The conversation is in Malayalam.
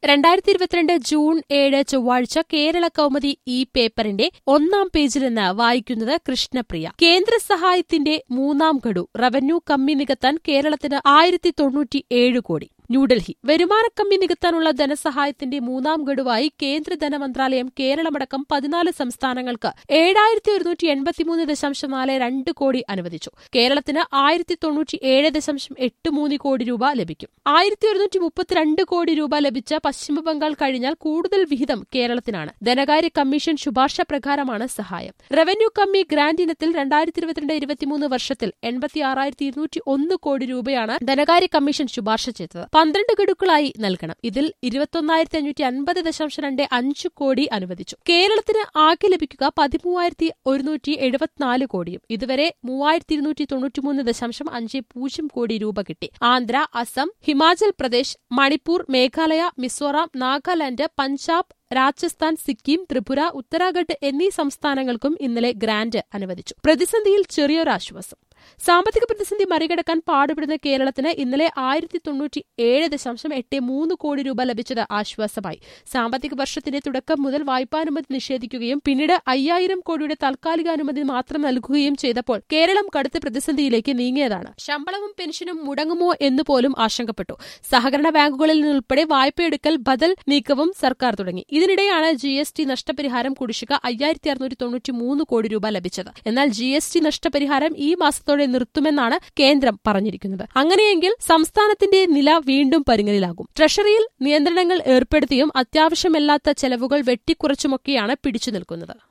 രണ്ടായിരത്തി ഇരുപത്തിരണ്ട് ജൂൺ ഏഴ് ചൊവ്വാഴ്ച കേരള കൗമുദി ഈ പേപ്പറിന്റെ ഒന്നാം പേജിൽ നിന്ന് വായിക്കുന്നത് കൃഷ്ണപ്രിയ കേന്ദ്ര സഹായത്തിന്റെ മൂന്നാം ഗഡു റവന്യൂ കമ്മി നികത്താൻ കേരളത്തിന് ആയിരത്തി തൊണ്ണൂറ്റി ഏഴ് കോടി ന്യൂഡൽഹി വരുമാനക്കമ്മി നികത്താനുള്ള ധനസഹായത്തിന്റെ മൂന്നാം ഗഡുവായി കേന്ദ്ര ധനമന്ത്രാലയം കേരളമടക്കം പതിനാല് സംസ്ഥാനങ്ങൾക്ക് ഏഴായിരത്തി ഒരുന്നൂറ്റി എൺപത്തിമൂന്ന് ദശാംശം നാല് രണ്ട് കോടി അനുവദിച്ചു കേരളത്തിന് ആയിരത്തി തൊണ്ണൂറ്റി ഏഴ് ദശാംശം എട്ട് മൂന്ന് കോടി രൂപ ലഭിക്കും ആയിരത്തി ഒരുന്നൂറ്റി മുപ്പത്തിരണ്ട് കോടി രൂപ ലഭിച്ച പശ്ചിമബംഗാൾ കഴിഞ്ഞാൽ കൂടുതൽ വിഹിതം കേരളത്തിനാണ് ധനകാര്യ കമ്മീഷൻ ശുപാർശ പ്രകാരമാണ് സഹായം റവന്യൂ കമ്മി ഗ്രാന്റ് ഇനത്തിൽ രണ്ടായിരത്തി ഇരുപത്തിരണ്ട് ഇരുപത്തിമൂന്ന് വർഷത്തിൽ എൺപത്തി ആറായിരത്തി ഇരുന്നൂറ്റി ഒന്ന് കോടി രൂപയാണ് ധനകാര്യ കമ്മീഷൻ ശുപാർശ ചെയ്തത് പന്ത്രണ്ട് ഗഡുക്കളായി നൽകണം ഇതിൽ ഇരുപത്തൊന്നായിരത്തി അഞ്ഞൂറ്റി അൻപത് ദശാംശം രണ്ട് അഞ്ച് കോടി അനുവദിച്ചു കേരളത്തിന് ആകെ ലഭിക്കുക പതിമൂവായിരത്തി ഒരുന്നൂറ്റി എഴുപത്തിനാല് കോടിയും ഇതുവരെ മൂവായിരത്തി ഇരുന്നൂറ്റി തൊണ്ണൂറ്റിമൂന്ന് ദശാംശം അഞ്ച് പൂജ്യം കോടി രൂപ കിട്ടി ആന്ധ്ര അസം ഹിമാചൽ പ്രദേശ് മണിപ്പൂർ മേഘാലയ മിസോറാം നാഗാലാന്റ് പഞ്ചാബ് രാജസ്ഥാൻ സിക്കിം ത്രിപുര ഉത്തരാഖണ്ഡ് എന്നീ സംസ്ഥാനങ്ങൾക്കും ഇന്നലെ ഗ്രാന്റ് അനുവദിച്ചു പ്രതിസന്ധിയിൽ ചെറിയൊരാശ്വാസം സാമ്പത്തിക പ്രതിസന്ധി മറികടക്കാൻ പാടുപെടുന്ന കേരളത്തിന് ഇന്നലെ ആയിരത്തി തൊണ്ണൂറ്റി ഏഴ് ദശാംശം എട്ട് മൂന്ന് കോടി രൂപ ലഭിച്ചത് ആശ്വാസമായി സാമ്പത്തിക വർഷത്തിന്റെ തുടക്കം മുതൽ വായ്പാനുമതി നിഷേധിക്കുകയും പിന്നീട് അയ്യായിരം കോടിയുടെ താൽക്കാലിക അനുമതി മാത്രം നൽകുകയും ചെയ്തപ്പോൾ കേരളം കടുത്ത പ്രതിസന്ധിയിലേക്ക് നീങ്ങിയതാണ് ശമ്പളവും പെൻഷനും മുടങ്ങുമോ എന്ന് പോലും ആശങ്കപ്പെട്ടു സഹകരണ ബാങ്കുകളിൽ നിന്നുൾപ്പെടെ വായ്പയെടുക്കൽ ബദൽ നീക്കവും സർക്കാർ തുടങ്ങി ഇതിനിടെയാണ് ജി എസ് ടി നഷ്ടപരിഹാരം കുടിശ്ശിക അയ്യായിരത്തി അറുന്നൂറ്റി തൊണ്ണൂറ്റി മൂന്ന് കോടി രൂപ ലഭിച്ചത് എന്നാൽ ജി എസ് ടി നഷ്ടപരിഹാരം ഈ മാസത്തോടെ നിർത്തുമെന്നാണ് കേന്ദ്രം പറഞ്ഞിരിക്കുന്നത് അങ്ങനെയെങ്കിൽ സംസ്ഥാനത്തിന്റെ നില വീണ്ടും പരിങ്ങലിലാകും ട്രഷറിയിൽ നിയന്ത്രണങ്ങൾ ഏർപ്പെടുത്തിയും അത്യാവശ്യമല്ലാത്ത ചെലവുകൾ വെട്ടിക്കുറച്ചുമൊക്കെയാണ് പിടിച്ചു നിൽക്കുന്നത്